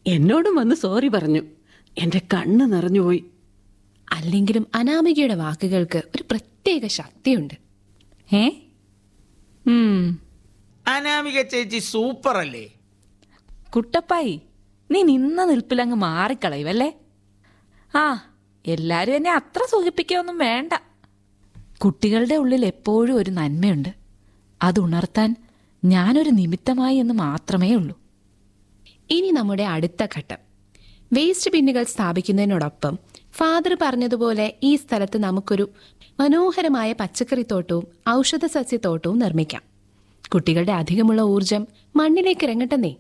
എന്നോടും വന്ന് സോറി പറഞ്ഞു എന്റെ കണ്ണ് നിറഞ്ഞുപോയി അല്ലെങ്കിലും അനാമികയുടെ വാക്കുകൾക്ക് ഒരു പ്രത്യേക ശക്തിയുണ്ട് ഏ ഉം അനാമിക ചേച്ചി സൂപ്പർ അല്ലേ കുട്ടപ്പായി നീ നിന്ന നിൽപ്പിലങ്ങ് മാറിക്കളയുമല്ലേ ആ എല്ലാരും എന്നെ അത്ര സുഖിപ്പിക്കൊന്നും വേണ്ട കുട്ടികളുടെ ഉള്ളിൽ എപ്പോഴും ഒരു നന്മയുണ്ട് അത് ഉണർത്താൻ ഞാനൊരു നിമിത്തമായി എന്ന് മാത്രമേ ഉള്ളൂ ഇനി നമ്മുടെ അടുത്ത ഘട്ടം വേസ്റ്റ് ബിന്നുകൾ സ്ഥാപിക്കുന്നതിനോടൊപ്പം ഫാദർ പറഞ്ഞതുപോലെ ഈ സ്ഥലത്ത് നമുക്കൊരു മനോഹരമായ പച്ചക്കറിത്തോട്ടവും ഔഷധ സസ്യത്തോട്ടവും നിർമ്മിക്കാം കുട്ടികളുടെ അധികമുള്ള ഊർജം മണ്ണിലേക്ക് ഇറങ്ങട്ടെന്നേ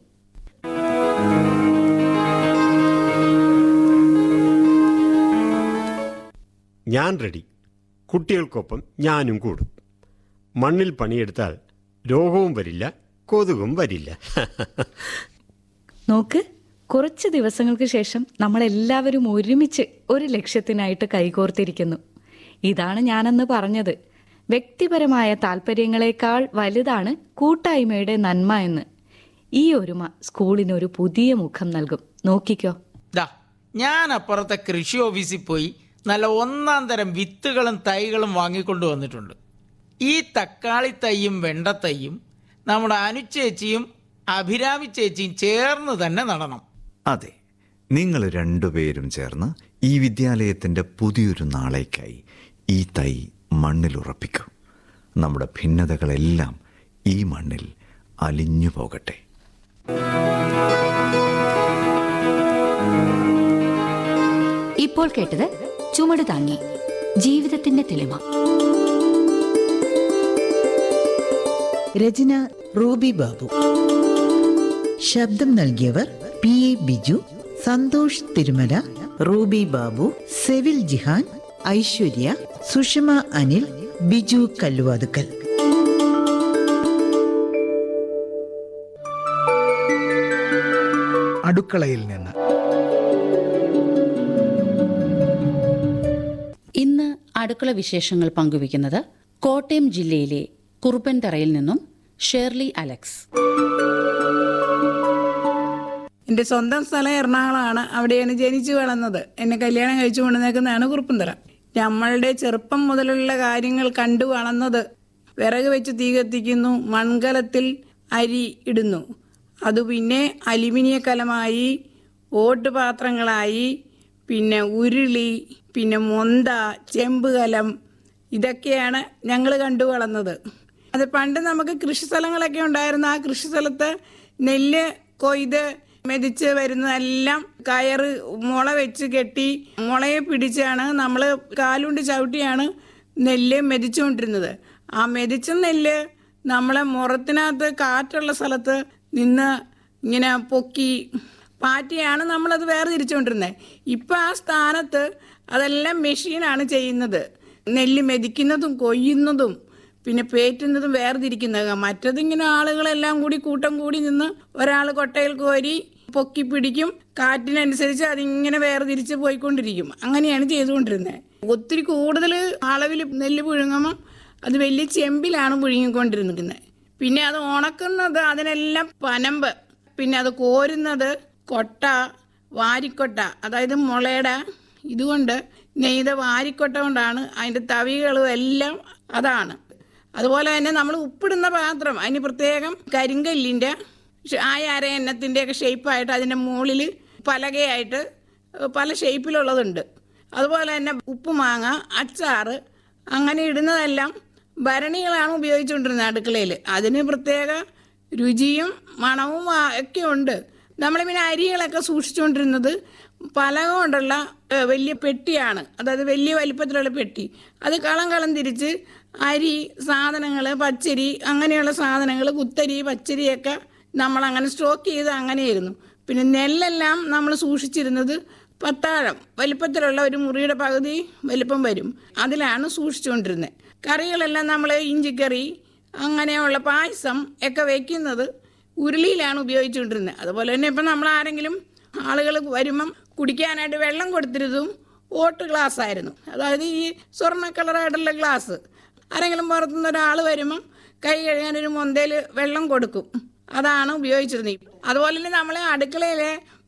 ഞാൻ റെഡി കുട്ടികൾക്കൊപ്പം ഞാനും കൂടും മണ്ണിൽ പണിയെടുത്താൽ രോഗവും വരില്ല കൊതുകും വരില്ല നോക്ക് കുറച്ച് ദിവസങ്ങൾക്ക് ശേഷം നമ്മളെല്ലാവരും ഒരുമിച്ച് ഒരു ലക്ഷ്യത്തിനായിട്ട് കൈകോർത്തിരിക്കുന്നു ഇതാണ് ഞാനെന്ന് പറഞ്ഞത് വ്യക്തിപരമായ താല്പര്യങ്ങളെക്കാൾ വലുതാണ് കൂട്ടായ്മയുടെ നന്മ എന്ന് ഈ ഒരുമ സ്കൂളിനൊരു പുതിയ മുഖം നൽകും നോക്കിക്കോ ദാ ഞാൻ അപ്പുറത്തെ കൃഷി ഓഫീസിൽ പോയി നല്ല ഒന്നാം തരം വിത്തുകളും തൈകളും വാങ്ങിക്കൊണ്ട് വന്നിട്ടുണ്ട് ഈ തക്കാളി തൈയും വെണ്ടത്തൈയും നമ്മുടെ അനുചേച്ചിയും അഭിരാമി ചേച്ചിയും ചേർന്ന് തന്നെ നടണം അതെ നിങ്ങൾ രണ്ടുപേരും ചേർന്ന് ഈ വിദ്യാലയത്തിന്റെ പുതിയൊരു നാളേക്കായി ഈ തൈ മണ്ണിൽ ഉറപ്പിക്കൂ നമ്മുടെ ഭിന്നതകളെല്ലാം ഈ മണ്ണിൽ അലിഞ്ഞു പോകട്ടെ ഇപ്പോൾ കേട്ടത് ചുമട് താങ്ങി ജീവിതത്തിന്റെ തെളിമ രചന റൂബി ബാബു ശബ്ദം നൽകിയവർ പി എ ബിജു സന്തോഷ് തിരുമല റൂബി ബാബു സെവിൽ ജിഹാൻ ഐശ്വര്യ സുഷമ അനിൽ ബിജു കല്ലുവാതുക്കൽ അടുക്കളയിൽ നിന്ന് ഇന്ന് അടുക്കള വിശേഷങ്ങൾ പങ്കുവയ്ക്കുന്നത് കോട്ടയം ജില്ലയിലെ കുറുപ്പൻതറയിൽ നിന്നും ഷേർലി അലക്സ് എൻ്റെ സ്വന്തം സ്ഥലം എറണാകുളമാണ് അവിടെയാണ് ജനിച്ചു വളർന്നത് എന്നെ കല്യാണം കഴിച്ചു കൊണ്ടുവന്നേക്കുന്നതാണ് കുറുപ്പന്തറ നമ്മളുടെ ചെറുപ്പം മുതലുള്ള കാര്യങ്ങൾ കണ്ടു വളർന്നത് വിറക് വെച്ച് തീ കത്തിക്കുന്നു മൺകലത്തിൽ അരി ഇടുന്നു അത് പിന്നെ അലുമിനിയ കലമായി ഓട്ടുപാത്രങ്ങളായി പിന്നെ ഉരുളി പിന്നെ മൊന്ത ചെമ്പ് കലം ഇതൊക്കെയാണ് ഞങ്ങൾ കണ്ടു വളർന്നത് അത് പണ്ട് നമുക്ക് കൃഷി സ്ഥലങ്ങളൊക്കെ ഉണ്ടായിരുന്നു ആ കൃഷി സ്ഥലത്ത് നെല്ല് കൊയ്ത് മെതിച്ച് വരുന്നതെല്ലാം കയറ് മുള വെച്ച് കെട്ടി മുളയെ പിടിച്ചാണ് നമ്മൾ കാലുകൊണ്ട് ചവിട്ടിയാണ് നെല്ല് മെതിച്ചുകൊണ്ടിരുന്നത് ആ മെതിച്ച നെല്ല് നമ്മളെ മുറത്തിനകത്ത് കാറ്റുള്ള സ്ഥലത്ത് നിന്ന് ഇങ്ങനെ പൊക്കി പാറ്റിയാണ് നമ്മളത് വേർതിരിച്ചുകൊണ്ടിരുന്നത് ഇപ്പം ആ സ്ഥാനത്ത് അതെല്ലാം മെഷീനാണ് ചെയ്യുന്നത് നെല്ല് മെതിക്കുന്നതും കൊയ്യുന്നതും പിന്നെ പേറ്റുന്നതും വേർതിരിക്കുന്നത് മറ്റതിങ്ങനെ ആളുകളെല്ലാം കൂടി കൂട്ടം കൂടി നിന്ന് ഒരാൾ കൊട്ടയിൽ കോരി പൊക്കി പിടിക്കും കാറ്റിനനുസരിച്ച് അതിങ്ങനെ വേർതിരിച്ച് പോയിക്കൊണ്ടിരിക്കും അങ്ങനെയാണ് ചെയ്തുകൊണ്ടിരുന്നത് ഒത്തിരി കൂടുതൽ അളവിൽ നെല്ല് പുഴുങ്ങുമ്പോൾ അത് വലിയ ചെമ്പിലാണ് പുഴുങ്ങിക്കൊണ്ടിരുന്നത് പിന്നെ അത് ഉണക്കുന്നത് അതിനെല്ലാം പനമ്പ് പിന്നെ അത് കോരുന്നത് കൊട്ട വാരിക്കൊട്ട അതായത് മുളയുടെ ഇതുകൊണ്ട് നെയ്ത വാരിക്കൊട്ട കൊണ്ടാണ് അതിൻ്റെ തവികളും എല്ലാം അതാണ് അതുപോലെ തന്നെ നമ്മൾ ഉപ്പിടുന്ന പാത്രം അതിന് പ്രത്യേകം കരിങ്കല്ലിൻ്റെ ആയ അര എണ്ണത്തിൻ്റെയൊക്കെ ഷേപ്പായിട്ട് അതിൻ്റെ മുകളിൽ പലകയായിട്ട് പല ഷേപ്പിലുള്ളതുണ്ട് അതുപോലെ തന്നെ ഉപ്പുമാങ്ങ അച്ചാറ് അങ്ങനെ ഇടുന്നതെല്ലാം ഭരണികളാണ് ഉപയോഗിച്ചുകൊണ്ടിരുന്നത് അടുക്കളയിൽ അതിന് പ്രത്യേക രുചിയും മണവും ആ- ഒക്കെ ഉണ്ട് നമ്മൾ പിന്നെ അരികളൊക്കെ സൂക്ഷിച്ചുകൊണ്ടിരുന്നത് പലക കൊണ്ടുള്ള ഏഹ്, വലിയ പെട്ടിയാണ് അതായത് വലിയ വലിപ്പത്തിലുള്ള പെട്ടി അത് കളം കളം തിരിച്ച് അരി സാധനങ്ങൾ പച്ചരി അങ്ങനെയുള്ള സാധനങ്ങൾ കുത്തരി പച്ചരിയൊക്കെ നമ്മൾ അങ്ങനെ സ്റ്റോക്ക് ചെയ്ത് അങ്ങനെയായിരുന്നു പിന്നെ നെല്ലെല്ലാം നമ്മൾ സൂക്ഷിച്ചിരുന്നത് പത്താഴം വലിപ്പത്തിലുള്ള ഒരു മുറിയുടെ പകുതി വലിപ്പം വരും അതിലാണ് സൂക്ഷിച്ചുകൊണ്ടിരുന്നത് കറികളെല്ലാം നമ്മൾ ഇഞ്ചിക്കറി അങ്ങനെയുള്ള പായസം ഒക്കെ വെക്കുന്നത് ഉരുളിയിലാണ് ഉപയോഗിച്ചുകൊണ്ടിരുന്നത് അതുപോലെ തന്നെ ഇപ്പം നമ്മൾ ആരെങ്കിലും ആളുകൾ വരുമ്പം കുടിക്കാനായിട്ട് വെള്ളം കൊടുത്തിരുന്നതും ഓട്ട് ഗ്ലാസ് ആയിരുന്നു അതായത് ഈ സ്വർണ്ണ കളറായിട്ടുള്ള ഗ്ലാസ് ആരെങ്കിലും പുറത്തുനിന്ന് ഒരാൾ വരുമ്പം കൈ കഴുകാൻ ഒരു മൊന്തയിൽ വെള്ളം കൊടുക്കും അതാണ് ഉപയോഗിച്ചിരുന്നത് അതുപോലെ തന്നെ നമ്മളെ അടുക്കളയിലെ